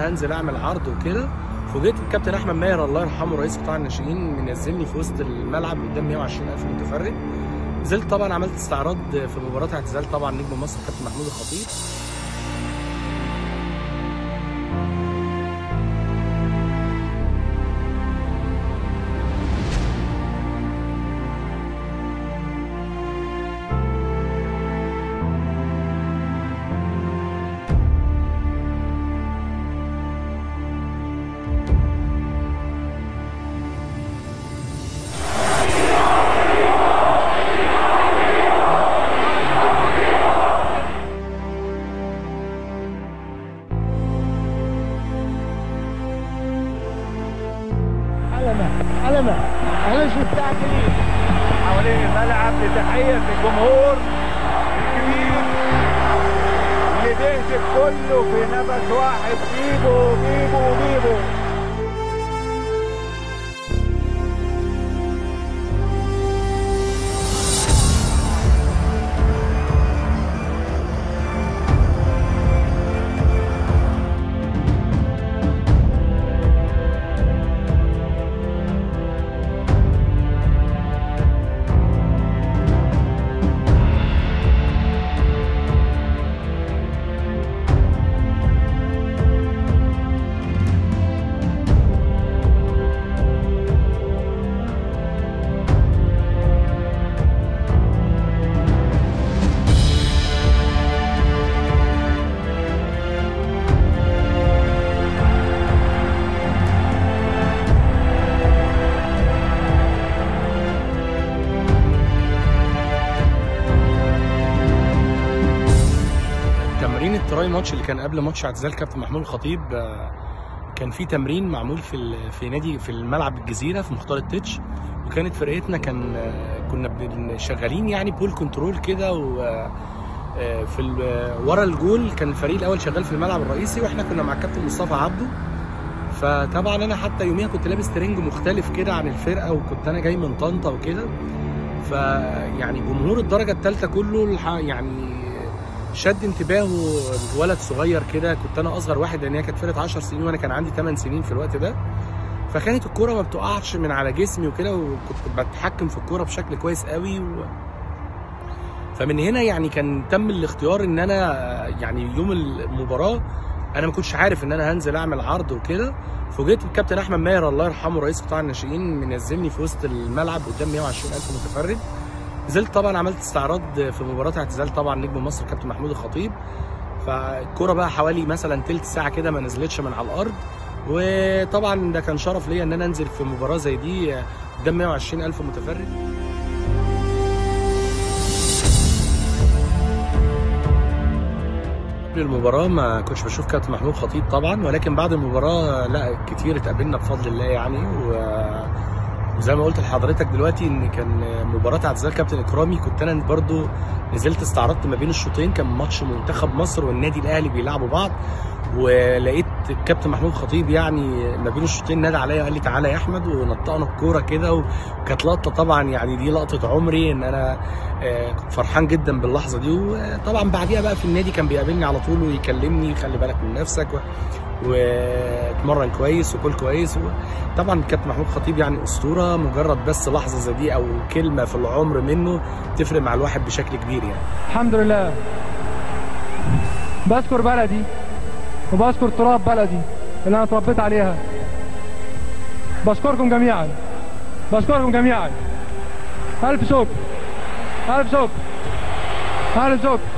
انا هنزل اعمل عرض وكده فوجئت الكابتن احمد ماهر الله يرحمه رئيس قطاع الناشئين منزلني في وسط الملعب قدام 120000 متفرج نزلت طبعا عملت استعراض في مباراه اعتزال طبعا نجم مصر كابتن محمود الخطيب علمة علمة انا شفتها كتير حوالين الملعب لتحية الجمهور الكبير اللي بيهتف كله في نفس واحد بيبو بيبو بيبو تمرين التراي ماتش اللي كان قبل ماتش اعتزال كابتن محمود الخطيب آه، كان في تمرين معمول في ال- في نادي في الملعب الجزيره في مختار التتش وكانت فرقتنا كان آه، كنا بن- شغالين يعني بول كنترول كده و آه، في ال- آه، ورا الجول كان الفريق الاول شغال في الملعب الرئيسي واحنا كنا مع الكابتن مصطفى عبده فطبعا انا حتى يوميها كنت لابس ترنج مختلف كده عن الفرقه وكنت انا جاي من طنطا وكده فيعني جمهور الدرجه الثالثه كله الح- يعني شد انتباهه ولد صغير كده كنت انا اصغر واحد لان هي كانت فرقه 10 سنين وانا كان عندي 8 سنين في الوقت ده فكانت الكوره ما بتقعش من على جسمي وكده وكنت بتحكم في الكوره بشكل كويس قوي و... فمن هنا يعني كان تم الاختيار ان انا يعني يوم المباراه انا ما كنتش عارف ان انا هنزل اعمل عرض وكده فوجئت الكابتن احمد ماهر الله يرحمه رئيس قطاع الناشئين منزلني في وسط الملعب قدام 120000 متفرج نزلت طبعا عملت استعراض في مباراه اعتزال طبعا نجم مصر كابتن محمود الخطيب فالكرة بقى حوالي مثلا تلت ساعة كده ما نزلتش من على الأرض وطبعا ده كان شرف ليا إن أنا أنزل في مباراة زي دي قدام 120 ألف متفرج قبل المباراة ما كنتش بشوف كابتن محمود خطيب طبعا ولكن بعد المباراة لا كتير اتقابلنا بفضل الله يعني و وزي ما قلت لحضرتك دلوقتي ان كان مباراه اعتزال كابتن اكرامي كنت انا برضو نزلت استعرضت ما بين الشوطين كان ماتش منتخب مصر والنادي الاهلي بيلعبوا بعض ولقيت الكابتن محمود خطيب يعني ما بين الشوطين نادى عليا قال لي تعالى يا احمد ونطقنا الكوره كده وكانت لقطه طبعا يعني دي لقطه عمري ان انا آه، كنت فرحان جدا باللحظه دي وطبعا بعديها بقى في النادي كان بيقابلني على طول ويكلمني خلي بالك من نفسك و... واتمرن كويس وكل كويس و... طبعا كابتن محمود خطيب يعني اسطوره مجرد بس لحظه زي دي او كلمه في العمر منه تفرق مع الواحد بشكل كبير يعني الحمد لله بذكر بلدي وبذكر تراب بلدي اللي انا اتربيت عليها بشكركم جميعا بشكركم جميعا الف شكر الف شكر الف شكر